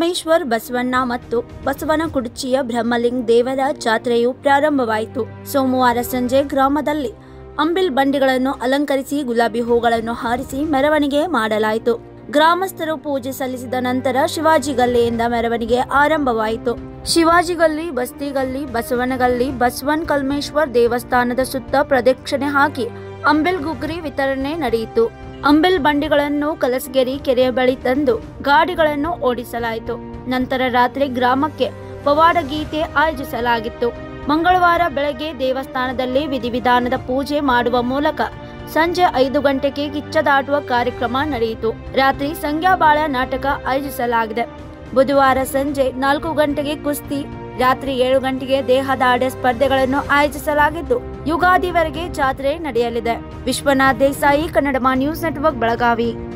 ಕಲ್ಮೇಶ್ವರ್ ಬಸವಣ್ಣ ಮತ್ತು ಬಸವನ ಕುಡ್ಚಿಯ ಬ್ರಹ್ಮಲಿಂಗ್ ದೇವರ ಜಾತ್ರೆಯು ಪ್ರಾರಂಭವಾಯಿತು ಸೋಮವಾರ ಸಂಜೆ ಗ್ರಾಮದಲ್ಲಿ ಅಂಬಿಲ್ ಬಂಡಿಗಳನ್ನು ಅಲಂಕರಿಸಿ ಗುಲಾಬಿ ಹೂಗಳನ್ನು ಹಾರಿಸಿ ಮೆರವಣಿಗೆ ಮಾಡಲಾಯಿತು ಗ್ರಾಮಸ್ಥರು ಪೂಜೆ ಸಲ್ಲಿಸಿದ ನಂತರ ಶಿವಾಜಿ ಗಲ್ಲಿಯಿಂದ ಮೆರವಣಿಗೆ ಆರಂಭವಾಯಿತು ಶಿವಾಜಿ ಗಲ್ಲಿ ಬಸ್ತಿ ಗಲ್ಲಿ ಬಸವನಗಲ್ಲಿ ಬಸವನ್ ಕಲ್ಮೇಶ್ವರ್ ದೇವಸ್ಥಾನದ ಸುತ್ತ ಪ್ರದಕ್ಷಿಣೆ ಹಾಕಿ ಅಂಬಿಲ್ ಗುಗ್ರಿ ವಿತರಣೆ ನಡೆಯಿತು ಅಂಬಿಲ್ ಬಂಡಿಗಳನ್ನು ಕಲಸಗೆರಿ ಕೆರೆಯ ಬಳಿ ತಂದು ಗಾಡಿಗಳನ್ನು ಓಡಿಸಲಾಯಿತು ನಂತರ ರಾತ್ರಿ ಗ್ರಾಮಕ್ಕೆ ಪವಾಡ ಗೀತೆ ಆಯೋಜಿಸಲಾಗಿತ್ತು ಮಂಗಳವಾರ ಬೆಳಗ್ಗೆ ದೇವಸ್ಥಾನದಲ್ಲಿ ವಿಧಿವಿಧಾನದ ಪೂಜೆ ಮಾಡುವ ಮೂಲಕ ಸಂಜೆ ಐದು ಗಂಟೆಗೆ ಕಿಚ್ಚದಾಟುವ ಕಾರ್ಯಕ್ರಮ ನಡೆಯಿತು ರಾತ್ರಿ ಸಂಗ್ಯಾಬಾಳ ನಾಟಕ ಆಯೋಜಿಸಲಾಗಿದೆ ಬುಧವಾರ ಸಂಜೆ ನಾಲ್ಕು ಗಂಟೆಗೆ ಕುಸ್ತಿ ರಾತ್ರಿ ಏಳು ಗಂಟೆಗೆ ದೇಹದಾಢ್ಯ ಸ್ಪರ್ಧೆಗಳನ್ನು ಆಯೋಜಿಸಲಾಗಿದ್ದು ಯುಗಾದಿವರೆಗೆ ಜಾತ್ರೆ ನಡೆಯಲಿದೆ ವಿಶ್ವನಾಥ್ ದೇಸಾಯಿ ಕನ್ನಡ ನ್ಯೂಸ್ ನೆಟ್ವರ್ಕ್ ಬೆಳಗಾವಿ